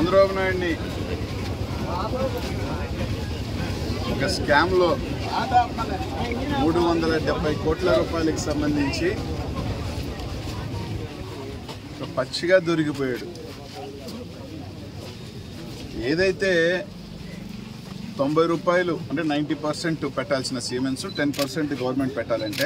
చంద్రబాబు నాయుడిని ఒక స్కామ్లో మూడు వందల డెబ్బై కోట్ల రూపాయలకు సంబంధించి ఒక పచ్చిగా దొరికిపోయాడు ఏదైతే తొంభై రూపాయలు అంటే నైంటీ పర్సెంట్ పెట్టాల్సిన సిమెంట్స్ టెన్ పర్సెంట్ గవర్నమెంట్ పెట్టాలంటే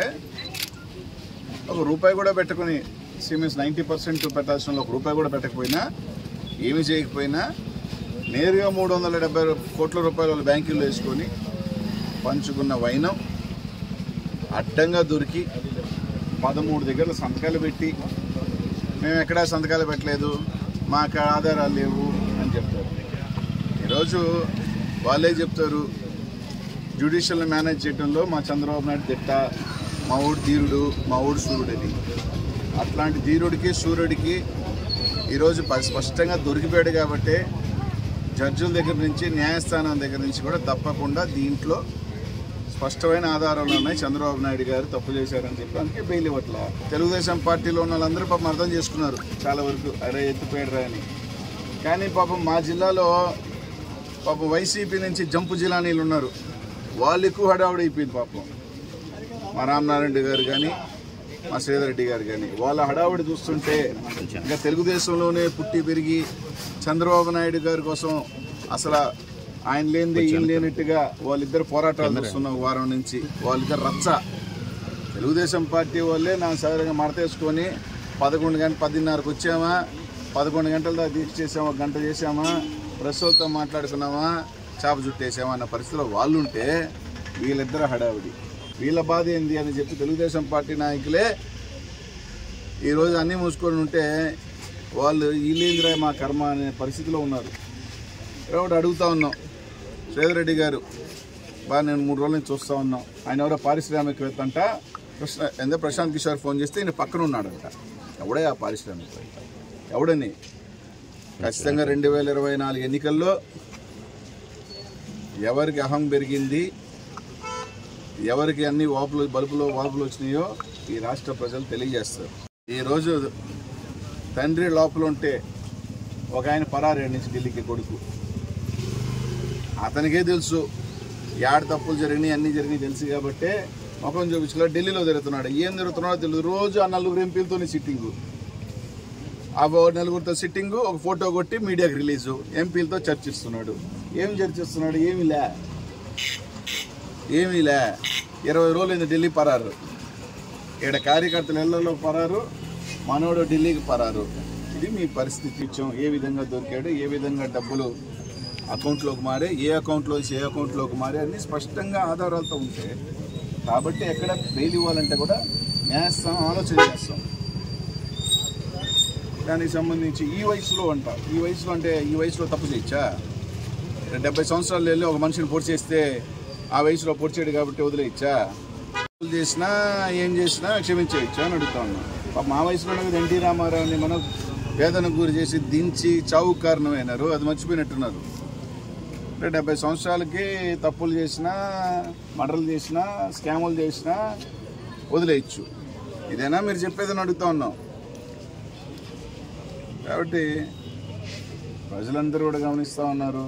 ఒక రూపాయి కూడా పెట్టుకుని సిమెంట్స్ నైంటీ పర్సెంట్ పెట్టాల్సిన ఒక రూపాయి కూడా పెట్టకపోయినా ఏమి చేయకపోయినా నేరుగా మూడు వందల డెబ్బై కోట్ల రూపాయలు వాళ్ళ బ్యాంకుల్లో వేసుకొని పంచుకున్న వైనం అడ్డంగా దొరికి పదమూడు దగ్గర సంతకాలు పెట్టి మేము ఎక్కడా సంతకాలు పెట్టలేదు మాకు ఆధారాలు లేవు అని చెప్తారు ఈరోజు వాళ్ళే చెప్తారు జ్యుడిషియల్ మేనేజ్ చేయడంలో మా చంద్రబాబు నాయుడు తిట్ట మా ఊడు ధీరుడు మా ఊడు సూర్యుడని అట్లాంటి ధీరుడికి సూర్యుడికి ఈరోజు ప- స్పష్టంగా దొరికిపోయాడు కాబట్టి జడ్జుల దగ్గర నుంచి న్యాయస్థానం దగ్గర నుంచి కూడా తప్పకుండా దీంట్లో స్పష్టమైన ఆధారాలు ఉన్నాయి చంద్రబాబు నాయుడు గారు తప్పు చేశారని చెప్పి అందుకే బెయిల్ ఇవ్వట్లా తెలుగుదేశం పార్టీలో ఉన్న వాళ్ళందరూ పాపం అర్థం చేసుకున్నారు చాలా వరకు అరే ఎత్తిపోయాడు అని కానీ పాపం మా జిల్లాలో పాపం వైసీపీ నుంచి జంపు జిల్లానీలు ఉన్నారు వాళ్ళు ఎక్కువ హడావుడి అయిపోయింది పాపం మా రామనారాయణ గారు కానీ మా శ్రీధర్ రెడ్డి గారు కానీ వాళ్ళ హడావుడి చూస్తుంటే ఇంకా తెలుగుదేశంలోనే పుట్టి పెరిగి చంద్రబాబు నాయుడు గారి కోసం అసలు ఆయన లేనిది ఈయన లేనట్టుగా వాళ్ళిద్దరు పోరాటాలు చూస్తున్న ఒక వారం నుంచి వాళ్ళిద్దరు రచ్చ తెలుగుదేశం పార్టీ వాళ్ళే నా సదరంగా మడతేసుకొని పదకొండు గంట పదిన్నరకు వచ్చామా పదకొండు గంటల దాకా దీక్ష చేసామా ఒక గంట చేసామా ప్రస్తుతంతో మాట్లాడుకున్నామా చేప చుట్టేసామా అన్న పరిస్థితిలో వాళ్ళు ఉంటే వీళ్ళిద్దరు హడావిడి వీళ్ళ బాధ ఏంది అని చెప్పి తెలుగుదేశం పార్టీ నాయకులే ఈరోజు అన్నీ మూసుకొని ఉంటే వాళ్ళు వీళ్ళేంద్రా మా కర్మ అనే పరిస్థితిలో ఉన్నారు ఒకటి అడుగుతా ఉన్నాం శ్రీధర్ రెడ్డి గారు బాగా నేను మూడు రోజుల నుంచి చూస్తూ ఉన్నాం ఆయన ఎవరో పారిశ్రామికవేత్త అంట కృష్ణ ఎంత ప్రశాంత్ కిషోర్ ఫోన్ చేస్తే ఈయన పక్కన ఉన్నాడంట ఎవడే ఆ పారిశ్రామికవేత్త ఎవడని ఖచ్చితంగా రెండు వేల ఇరవై నాలుగు ఎన్నికల్లో ఎవరికి అహం పెరిగింది ఎవరికి అన్ని వాపులు బలుపులో వాపులు వచ్చినాయో ఈ రాష్ట్ర ప్రజలు తెలియజేస్తారు ఈరోజు తండ్రి లోపల ఉంటే ఒక ఆయన పరారు నుంచి ఢిల్లీకి కొడుకు అతనికే తెలుసు యాడ తప్పులు జరిగినాయి అన్ని జరిగినాయి తెలుసు కాబట్టి ముఖం చూపించుకో ఢిల్లీలో తిరుగుతున్నాడు ఏం తిరుగుతున్నాడో తెలియదు రోజు ఆ నలుగురు ఎంపీలతోనే సిట్టింగు ఆ ఓ నలుగురితో సిట్టింగు ఒక ఫోటో కొట్టి మీడియాకి రిలీజు ఎంపీలతో చర్చిస్తున్నాడు ఏం చర్చిస్తున్నాడు ఏమి లే ఏమీ లే ఇరవై రోజులైంది ఢిల్లీ పరారు ఇక్కడ కార్యకర్తలు ఇళ్లలో పరారు మనోడు ఢిల్లీకి పరారు ఇది మీ పరిస్థితి ఇచ్చాం ఏ విధంగా దొరికాడు ఏ విధంగా డబ్బులు అకౌంట్లోకి మారే ఏ అకౌంట్లో ఏ అకౌంట్లోకి మారే అన్ని స్పష్టంగా ఆధారాలతో ఉంటాయి కాబట్టి ఎక్కడ బెయిల్ ఇవ్వాలంటే కూడా న్యాయస్థానం ఆలోచన చేస్తాం దానికి సంబంధించి ఈ వయసులో అంట ఈ వయసులో అంటే ఈ వయసులో తప్పు చేయొచ్చా డెబ్బై సంవత్సరాలు వెళ్ళి ఒక మనిషిని పొడి చేస్తే ఆ వయసులో పొడి చేయడు కాబట్టి వదిలేయచ్చా తప్పులు చేసినా ఏం చేసినా క్షమించేయచ్చు అని అడుగుతా ఉన్నా పాపం మా వయసులో కదా ఎన్టీ రామారావుని మనం వేదనకు గురి చేసి దించి చావు కారణమైనారు అది మర్చిపోయినట్టున్నారు అంటే డెబ్బై సంవత్సరాలకి తప్పులు చేసినా మర్డర్లు చేసినా స్కాములు చేసినా వదిలేయచ్చు ఇదేనా మీరు చెప్పేదని అడుగుతా ఉన్నాం కాబట్టి ప్రజలందరూ కూడా గమనిస్తూ ఉన్నారు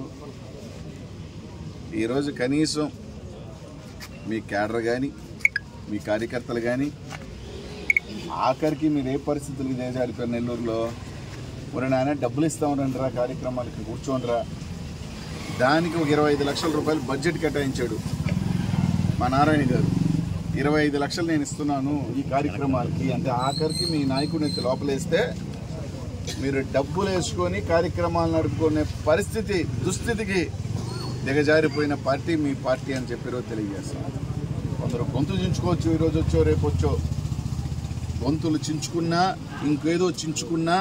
ఈరోజు కనీసం మీ క్యాడర్ కానీ మీ కార్యకర్తలు కానీ ఆఖరికి మీరు ఏ పరిస్థితులకి దేశాడిపోయారు నెల్లూరులో మరి నాయన డబ్బులు ఇస్తామని రా కార్యక్రమాలకి కూర్చోండిరా దానికి ఒక ఇరవై ఐదు లక్షల రూపాయలు బడ్జెట్ కేటాయించాడు మా నారాయణ గారు ఇరవై ఐదు లక్షలు నేను ఇస్తున్నాను ఈ కార్యక్రమాలకి అంటే ఆఖరికి మీ నాయకుడిని ఎత్తి లోపలేస్తే మీరు డబ్బులు వేసుకొని కార్యక్రమాలు నడుపుకునే పరిస్థితి దుస్థితికి దిగజారిపోయిన పార్టీ మీ పార్టీ అని చెప్పి ఈరోజు తెలియజేస్తాం కొందరు గొంతు చించుకోవచ్చు ఈరోజు వచ్చో రేపు వచ్చో గొంతులు చించుకున్నా ఇంకేదో చించుకున్నా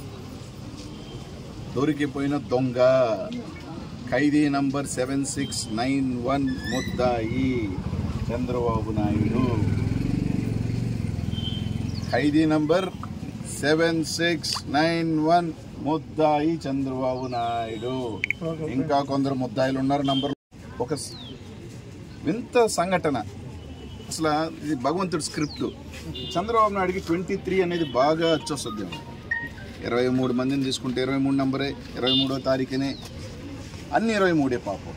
దొరికిపోయిన దొంగ ఖైదీ number seven six nine one ముద్దాయి చంద్రబాబు నాయుడు ఖైదీ number seven six nine one ముద్దాయి చంద్రబాబు నాయుడు ఇంకా కొందరు ముద్దాయిలు ఉన్నారు నంబర్ ఒక స్- వింత సంఘటన అసలు ఇది భగవంతుడి స్క్రిప్ట్ చంద్రబాబు నాయుడికి ట్వంటీ త్రీ అనేది బాగా వచ్చొస్తుంది ఇరవై మూడు మందిని తీసుకుంటే ఇరవై మూడు నంబరే ఇరవై మూడో తారీఖునే అన్ని ఇరవై మూడే పాపం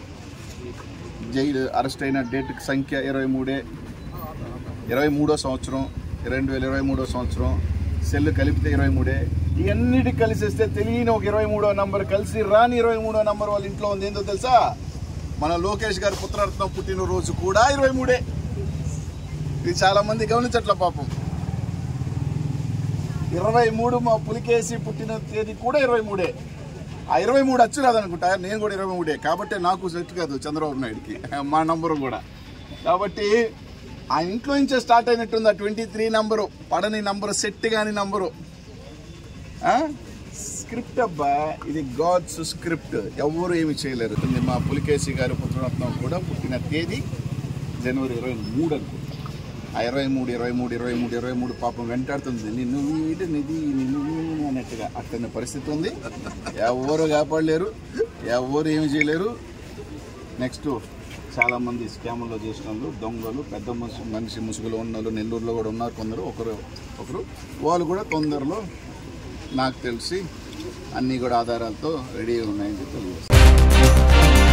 జైలు అరెస్ట్ అయిన డేట్ సంఖ్య ఇరవై మూడే ఇరవై మూడో సంవత్సరం రెండు వేల ఇరవై మూడో సంవత్సరం సెల్ కలిపితే ఇరవై మూడే ఇవన్నిటి కలిసేస్తే తెలియని ఒక ఇరవై మూడో నంబర్ కలిసి రాని ఇరవై మూడో నంబర్ వాళ్ళ ఇంట్లో ఉంది ఏందో తెలుసా మన లోకేష్ గారి పుత్రరత్నం పుట్టినరోజు కూడా ఇరవై మూడే ఇది చాలా మంది గమనించట్ల పాపం ఇరవై మూడు మా పులికేసి పుట్టిన తేదీ కూడా ఇరవై మూడే ఆ ఇరవై మూడు అచ్చు రాదనుకుంటా నేను కూడా ఇరవై మూడే కాబట్టి నాకు సెట్ కాదు చంద్రబాబు నాయుడుకి మా నంబరు కూడా కాబట్టి ఆ ఇంట్లో నుంచే స్టార్ట్ అయినట్టుంది ఆ ట్వంటీ త్రీ నంబరు పడని నంబరు సెట్ కాని నంబరు స్క్రిప్ట్ అబ్బా ఇది గాడ్స్ స్క్రిప్ట్ ఎవరు ఏమి చేయలేరు ఇది మా పులికేసి గారి పుత్రరత్నం కూడా పుట్టిన తేదీ జనవరి ఇరవై మూడు అనుకుంటా ఆ ఇరవై మూడు ఇరవై మూడు ఇరవై మూడు ఇరవై మూడు పాపం వెంటాడుతుంది నిన్ను వీడు నిధి నిన్ను వీడు అన్నట్టుగా అట్లనే పరిస్థితి ఉంది ఎవరు కాపాడలేరు ఎవరు ఏమి చేయలేరు నెక్స్ట్ చాలా మంది స్కాముల్లో చేసిన వాళ్ళు దొంగలు పెద్ద మనిషి మనిషి ముసుగులో ఉన్న వాళ్ళు నెల్లూరులో కూడా ఉన్నారు కొందరు ఒకరు ఒకరు వాళ్ళు కూడా తొందరలో నాకు తెలిసి అన్నీ కూడా ఆధారాలతో రెడీ ఉన్నాయని తెలియజేస్తారు